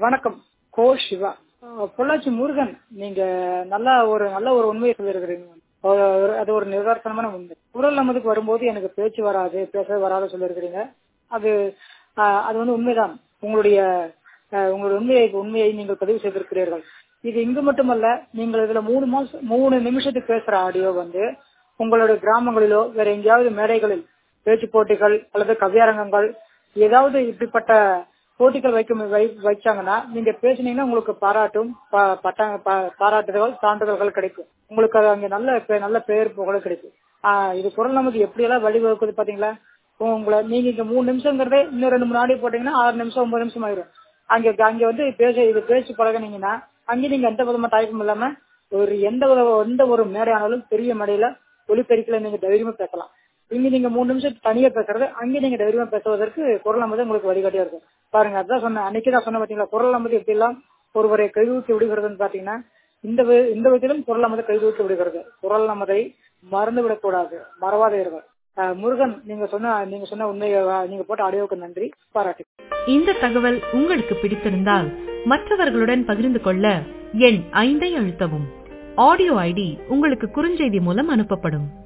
வணக்கம் கோ சிவா அஹ் பொள்ளாச்சி முருகன் நீங்க நல்ல ஒரு நல்ல ஒரு உண்மையை சொல்லியிருக்கிறீங்க ஒரு- ஒரு- அது ஒரு நிதர்சனமான உண்மை குரல் நமதுக்கு வரும்போது எனக்கு பேச்சு வராது பேச வராது சொல்லியிருக்கிறீங்க அது அஹ், அது வந்து உண்மைதான் உங்களுடைய அஹ், உங்களுடைய உண்மையை உண்மையை நீங்கள் பதிவு செய்திருக்கிறீர்கள் இது இங்கு மட்டுமல்ல நீங்கள் இதுல மூணு மாசம் மூணு நிமிஷத்துக்கு பேசுற ஆடியோ வந்து உங்களுடைய கிராமங்களிலோ வேற எங்கேயாவது மேடைகளில் பேச்சு போட்டிகள் அல்லது கவியரங்கங்கள் ஏதாவது இப்படிப்பட்ட போட்டிகள் வைக்கும் வை- வச்சாங்கன்னா நீங்க பேசுனீங்கன்னா உங்களுக்கு பாராட்டும் பா- பட்ட- பா- பாராட்டுதல் சான்றிதழ்கள் கிடைக்கும் உங்களுக்கு அது அங்க நல்ல பே- நல்ல பெயர் புகழ் கிடைக்கும் ஆஹ் இது குரல் நமக்கு எப்படி எல்லாம் வழிவகுக்குது பாத்தீங்களா உங்களை நீங்க இங்க மூணு நிமிஷங்கிறதே இன்னும் ரெண்டு மூணு ஆடியோ போட்டீங்கன்னா ஆறு நிமிஷம் ஒன்பது நிமிஷம் ஆயிரும் அங்க அங்க வந்து பேச இது பேசி பழகுனீங்கன்னா அங்கே நீங்க எந்த விதமா தயக்கம் இல்லாம ஒரு எந்த வித எந்த ஒரு மேடையானாலும் பெரிய மேடையில ஒலிபெருக்கில நீங்க தைரியமா பேசலாம் இங்க நீங்க மூணு நிமிஷம் தனியா பேசுறது அங்கே நீங்க தைரியமா பேசுவதற்கு குரல் நமது உங்களுக்கு வழிகாட்டியா இருக்கும் பாருங்க அதான் சொன்னேன் அன்னைக்கு தான் சொன்ன பாத்தீங்களா குரல் நமது எப்படி எல்லாம் ஒருவரை கைதூக்கி விடுகிறதுன்னு பாத்தீங்கன்னா இந்த வி- இந்த விதத்திலும் குரல் நமது கைதூக்கி விடுகிறது குரல் நமதை மறந்து விடக்கூடாது மறவாதீர்கள் அஹ் முருகன் நீங்க சொன்ன நீங்க சொன்ன உண்மையை அஹ், நீங்க போட்ட ஆடியோவுக்கு நன்றி பாராட்டு இந்த தகவல் உங்களுக்கு பிடித்திருந்தால் மற்றவர்களுடன் பகிர்ந்து கொள்ள எண் ஐந்தை அழுத்தவும் ஆடியோ ஐடி உங்களுக்கு குறுஞ்செய்தி மூலம் அனுப்பப்படும்